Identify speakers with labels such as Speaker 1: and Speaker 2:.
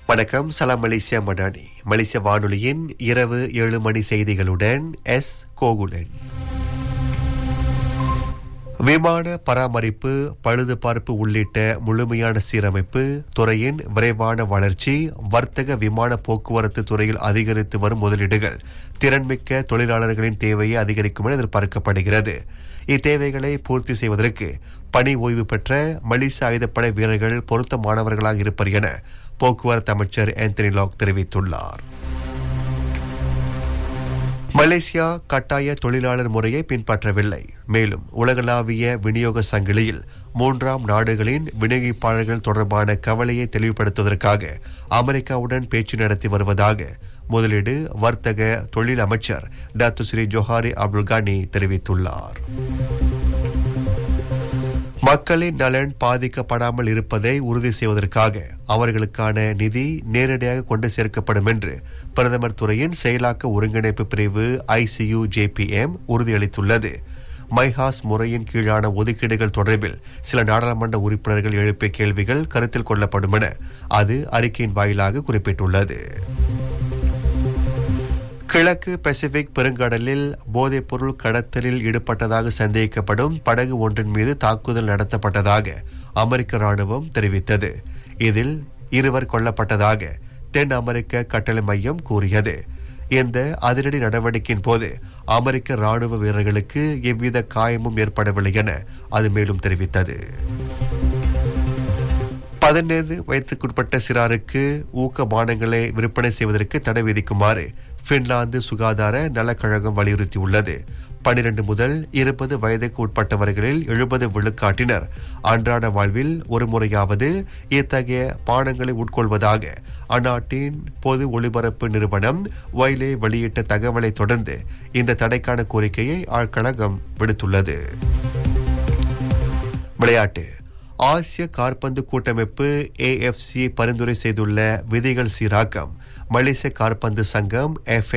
Speaker 1: வணக்கம் சலாம் மலேசியா மடானி மலேசிய வானொலியின் இரவு ஏழு மணி செய்திகளுடன் எஸ் கோகுலன் விமான பராமரிப்பு பழுதுபார்ப்பு உள்ளிட்ட முழுமையான சீரமைப்பு துறையின் விரைவான வளர்ச்சி வர்த்தக விமான போக்குவரத்து துறையில் அதிகரித்து வரும் முதலீடுகள் திறன்மிக்க தொழிலாளர்களின் தேவையை அதிகரிக்கும் என எதிர்பார்க்கப்படுகிறது இத்தேவைகளை பூர்த்தி செய்வதற்கு பணி ஓய்வு பெற்ற மலேசிய ஆயுதப்படை வீரர்கள் பொருத்தமானவர்களாக இருப்பர் என போக்குவரத்து அமைச்சர் ஆந்தனி லாக் தெரிவித்துள்ளார் மலேசியா கட்டாய தொழிலாளர் முறையை பின்பற்றவில்லை மேலும் உலகளாவிய விநியோக சங்கிலியில் மூன்றாம் நாடுகளின் விநியோகிப்பாளர்கள் தொடர்பான கவலையை தெளிவுபடுத்துவதற்காக அமெரிக்காவுடன் பேச்சு நடத்தி வருவதாக முதலீடு வர்த்தக தொழில் அமைச்சர் doctor Sri Johari Abdul Ghani தெரிவித்துள்ளார் மக்களின் நலன் பாதிக்கப்படாமல் இருப்பதை உறுதி செய்வதற்காக அவர்களுக்கான நிதி நேரடியாக கொண்டு சேர்க்கப்படும் என்று பிரதமர் துறையின் செயலாக்க ஒருங்கிணைப்பு பிரிவு ஐசியு ஜேபிஎம் உறுதியளித்துள்ளது மைஹாஸ் முறையின் கீழான ஒதுக்கீடுகள் தொடர்பில் சில நாடாளுமன்ற உறுப்பினர்கள் எழுப்பிய கேள்விகள் கருத்தில் கொள்ளப்படும் என அது அறிக்கையின் வாயிலாக குறிப்பிட்டுள்ளது கிழக்கு பசிபிக் பெருங்கடலில் போதைப்பொருள் கடத்தலில் ஈடுபட்டதாக சந்தேகிக்கப்படும் படகு ஒன்றின் மீது தாக்குதல் நடத்தப்பட்டதாக அமெரிக்க ராணுவம் தெரிவித்தது இதில் இருவர் கொல்லப்பட்டதாக தென் அமெரிக்க கட்டளை மையம் கூறியது இந்த அதிரடி நடவடிக்கையின் போது அமெரிக்க ராணுவ வீரர்களுக்கு எவ்வித காயமும் ஏற்படவில்லை என அது மேலும் தெரிவித்தது பதினேழு வயதுக்குட்பட்ட சிறாருக்கு ஊக்க பானங்களை விற்பனை செய்வதற்கு தடை விதிக்குமாறு பின்லாந்து சுகாதார நலக்கழகம் வலியுறுத்தியுள்ளது பனிரெண்டு முதல் இருபது வயதுக்கு உட்பட்டவர்களில் எழுபது விழுக்காட்டினர் அன்றாட வாழ்வில் ஒரு முறையாவது இத்தகைய பானங்களை உட்கொள்வதாக அந்நாட்டின் பொது ஒளிபரப்பு நிறுவனம் வைலே வெளியிட்ட தகவலை தொடர்ந்து இந்த தடைக்கான கோரிக்கையை ஆழ்கழகம் விடுத்துள்ளது விளையாட்டு ஆசிய காற்பந்து கூட்டமைப்பு ஏஎஃப்சி பரிந்துரை செய்துள்ள விதிகள் சீராக்கம் மலேசிய காற்பந்து சங்கம் எஃப்